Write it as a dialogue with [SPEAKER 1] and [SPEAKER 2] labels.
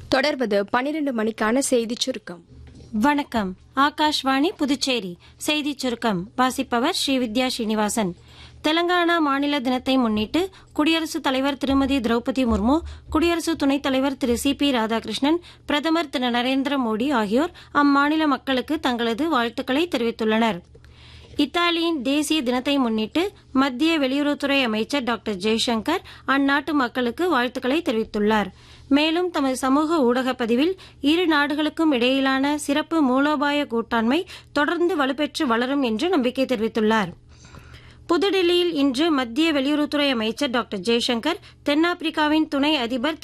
[SPEAKER 1] தொடர்வது பனிரெண்டு மணிக்கான செய்திச் சுருக்கம்
[SPEAKER 2] வணக்கம் ஆகாஷ்வாணி புதுச்சேரி செய்திச் சுருக்கம் வாசிப்பவர் ஸ்ரீ வித்யா ஸ்ரீனிவாசன் தெலங்கானா மாநில தினத்தை முன்னிட்டு குடியரசுத் தலைவர் திருமதி திரௌபதி முர்மு குடியரசு துணைத் தலைவர் திரு சி பி ராதாகிருஷ்ணன் பிரதமர் திரு நரேந்திர மோடி ஆகியோர் அம்மாநில மக்களுக்கு தங்களது வாழ்த்துக்களை தெரிவித்துள்ளனர் இத்தாலியின் தேசிய தினத்தை முன்னிட்டு மத்திய வெளியுறவுத்துறை அமைச்சர் டாக்டர் ஜெய்சங்கர் அந்நாட்டு மக்களுக்கு வாழ்த்துக்களை தெரிவித்துள்ளார் மேலும் தமது சமூக ஊடக பதிவில் இரு நாடுகளுக்கும் இடையிலான சிறப்பு மூலோபாய கூட்டாண்மை தொடர்ந்து வலுப்பெற்று வளரும் என்று நம்பிக்கை தெரிவித்துள்ளார் புதுடில்லியில் இன்று மத்திய வெளியுறவுத்துறை அமைச்சர் டாக்டர் ஜெய்சங்கர் தென்னாப்பிரிக்காவின் துணை அதிபர்